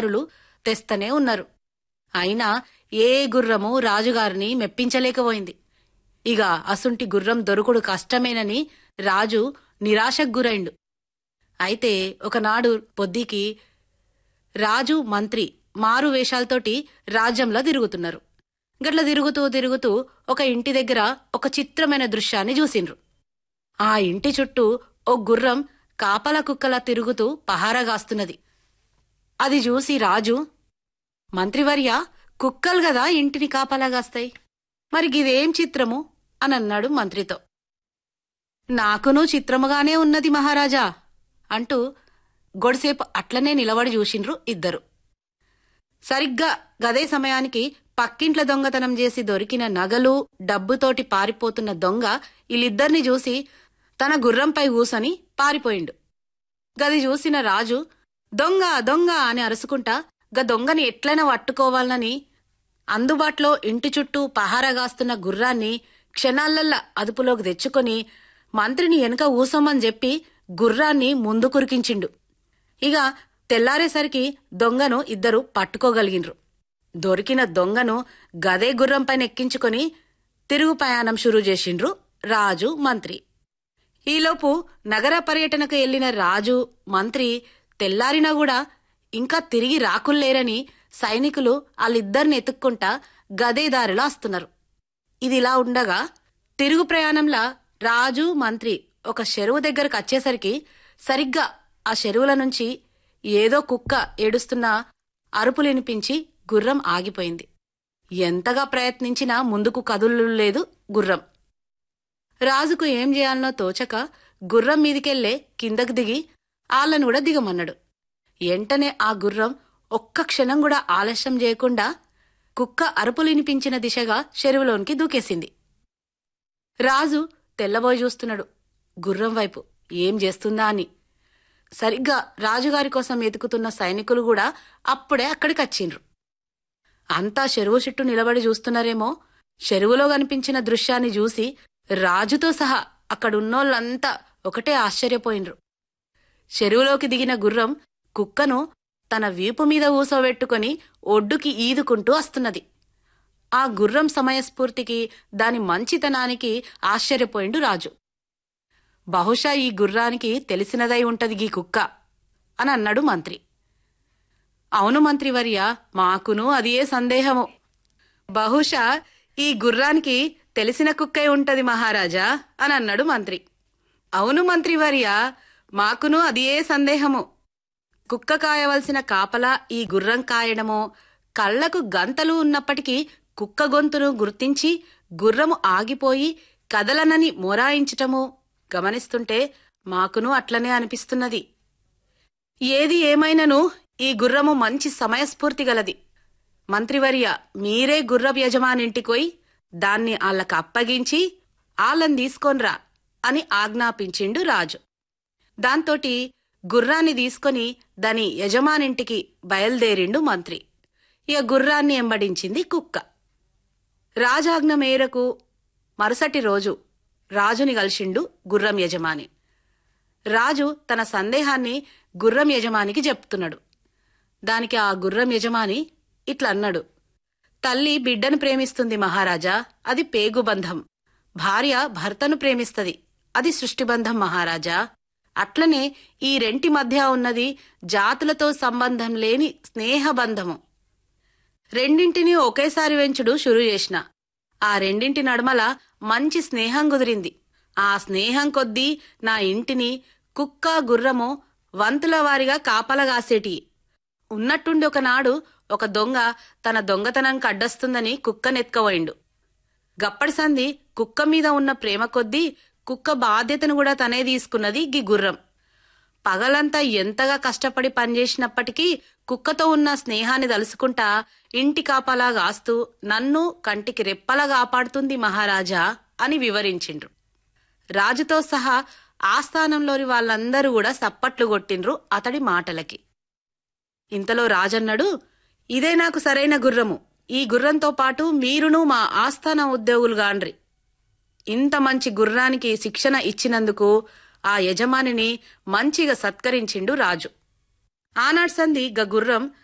అధికారులు తెస్తనే ఉన్నారు అయినా ఏ గుర్రము రాజుగారిని మెప్పించలేకపోయింది ఇక అసుంటి గుర్రం దొరుకుడు కష్టమేనని రాజు నిరాశకు గురైండు అయితే ఒకనాడు పొద్దుకి రాజు మంత్రి మారు వేషాలతోటి రాజ్యంలో తిరుగుతున్నారు గట్ల తిరుగుతూ తిరుగుతూ ఒక ఇంటి దగ్గర ఒక చిత్రమైన దృశ్యాన్ని చూసిండ్రు ఆ ఇంటి చుట్టూ ఓ గుర్రం కాపల కుక్కలా తిరుగుతూ పహారాగాస్తున్నది అది చూసి రాజు మంత్రివర్య కుక్కలు గదా ఇంటిని కాపలాగాస్తాయి మరి గిదేం చిత్రము అని అన్నాడు మంత్రితో నాకునూ చిత్రముగానే ఉన్నది మహారాజా అంటూ గొడిసేపు అట్లనే నిలబడి చూసిండ్రు ఇద్దరు సరిగ్గా గదే సమయానికి పక్కింట్ల దొంగతనం చేసి దొరికిన నగలు డబ్బుతోటి పారిపోతున్న దొంగ వీళ్ళిద్దరిని చూసి తన గుర్రంపై కూసొని పారిపోయిండు గది చూసిన రాజు దొంగ దొంగ అని అరుసుకుంటా గ దొంగని ఎట్లైనా పట్టుకోవాలని అందుబాటులో ఇంటి చుట్టూ పహారాగాస్తున్న గుర్రాన్ని క్షణాలల్లా అదుపులోకి తెచ్చుకొని మంత్రిని వెనుక ఊసమని చెప్పి గుర్రాన్ని ముందు కురికించిండు ఇక తెల్లారేసరికి దొంగను ఇద్దరు పట్టుకోగలిగిండ్రు దొరికిన దొంగను గదే గుర్రంపైన ఎక్కించుకొని తిరుగు ప్రయాణం షురూ చేసిండ్రు రాజు మంత్రి ఈలోపు నగర పర్యటనకు వెళ్లిన రాజు మంత్రి తెల్లారినా కూడా ఇంకా తిరిగి రాకుల్లేరని సైనికులు వాళ్ళిద్దరిని ఎత్తుక్కుంటా గదే దారిలో వస్తున్నారు ఇదిలా ఉండగా తిరుగు ప్రయాణంలా రాజు మంత్రి ఒక చెరువు దగ్గరకు వచ్చేసరికి సరిగ్గా ఆ చెరువుల నుంచి ఏదో కుక్క ఏడుస్తున్న అరుపులు వినిపించి గుర్రం ఆగిపోయింది ఎంతగా ప్రయత్నించినా ముందుకు కదులు లేదు గుర్రం రాజుకు ఏం చేయాలనో తోచక గుర్రం మీదికెళ్లే కిందకు దిగి ఆళ్ళను కూడా దిగమన్నాడు ఎంటనే ఆ గుర్రం ఒక్క క్షణం కూడా ఆలస్యం చేయకుండా కుక్క అరుపులు వినిపించిన దిశగా చెరువులోనికి దూకేసింది రాజు తెల్లబోయి చూస్తున్నాడు గుర్రం వైపు ఏం చేస్తుందా అని సరిగ్గా రాజుగారి కోసం ఎతుకుతున్న సైనికులు కూడా అప్పుడే అక్కడికి వచ్చిండ్రు అంతా చెరువు చుట్టూ నిలబడి చూస్తున్నారేమో చెరువులో కనిపించిన దృశ్యాన్ని చూసి రాజుతో సహా అక్కడున్నోళ్ళంతా ఒకటే ఆశ్చర్యపోయిండ్రు చెరువులోకి దిగిన గుర్రం కుక్కను తన వీపు మీద ఊసోబెట్టుకొని ఒడ్డుకి ఈదుకుంటూ వస్తున్నది ఆ గుర్రం సమయస్ఫూర్తికి దాని మంచితనానికి ఆశ్చర్యపోయిండు రాజు బహుశా ఈ గుర్రానికి తెలిసినదై ఉంటది గీ కుక్క అని అన్నాడు మంత్రి అవును మంత్రివర్య మాకును అదియే సందేహము బహుశా ఈ గుర్రానికి తెలిసిన కుక్కే ఉంటది మహారాజా అని అన్నాడు మంత్రి అవును మంత్రివర్య మాకును అదియే సందేహము కుక్క కాయవలసిన కాపలా ఈ గుర్రం కాయడమో కళ్లకు గంతలు ఉన్నప్పటికీ కుక్క గొంతును గుర్తించి గుర్రము ఆగిపోయి కదలనని మొరాయించటము గమనిస్తుంటే మాకును అట్లనే అనిపిస్తున్నది ఏది ఏమైనను ఈ గుర్రము మంచి సమయస్ఫూర్తి గలది మంత్రివర్య మీరే గుర్రపు యజమానింటికోయి దాన్ని ఆళ్ళకు అప్పగించి ఆళ్ళని తీసుకొన్రా అని ఆజ్ఞాపించిండు రాజు దాంతోటి గుర్రాన్ని తీసుకొని దాని యజమానింటికి బయలుదేరిండు మంత్రి ఇక గుర్రాన్ని ఎంబడించింది కుక్క రాజాజ్ఞ మేరకు మరుసటి రోజు రాజుని కలిసిండు గుర్రం యజమాని రాజు తన సందేహాన్ని గుర్రం యజమానికి చెప్తున్నాడు దానికి ఆ గుర్రం యజమాని ఇట్లా అన్నాడు తల్లి బిడ్డను ప్రేమిస్తుంది మహారాజా అది పేగుబంధం భార్య భర్తను ప్రేమిస్తది అది సృష్టిబంధం మహారాజా అట్లనే ఈ రెంటి మధ్య ఉన్నది జాతులతో సంబంధం లేని స్నేహబంధము రెండింటినీ ఒకేసారి వెంచుడు షురు చేసిన ఆ రెండింటి నడుమల మంచి స్నేహం కుదిరింది ఆ స్నేహం కొద్దీ నా ఇంటిని కుక్క గుర్రము వంతుల వారిగా కాపలగాసేటి ఉన్నట్టుండి ఒకనాడు ఒక దొంగ తన దొంగతనంకి అడ్డొస్తుందని కుక్కనెత్తుకపోయిండు గప్పటి సంధి కుక్క మీద ఉన్న ప్రేమ కొద్దీ కుక్క బాధ్యతను కూడా తనే తీసుకున్నది గి గుర్రం పగలంతా ఎంతగా కష్టపడి పనిచేసినప్పటికీ కుక్కతో ఉన్న స్నేహాన్ని తలుసుకుంటా ఇంటి కాపలా గాస్తూ నన్ను కంటికి రెప్పలా కాపాడుతుంది మహారాజా అని వివరించిండ్రు రాజుతో సహా ఆస్థానంలోని వాళ్ళందరూ కూడా సప్పట్లు కొట్టిండ్రు అతడి మాటలకి ఇంతలో రాజన్నాడు ఇదే నాకు సరైన గుర్రము ఈ గుర్రంతో పాటు మీరును మా ఆస్థాన ఉద్యోగులుగాండ్రి ఇంత మంచి గుర్రానికి శిక్షణ ఇచ్చినందుకు ఆ యజమానిని మంచిగా సత్కరించిండు రాజు ఆనాడు సంధి గ గుర్రం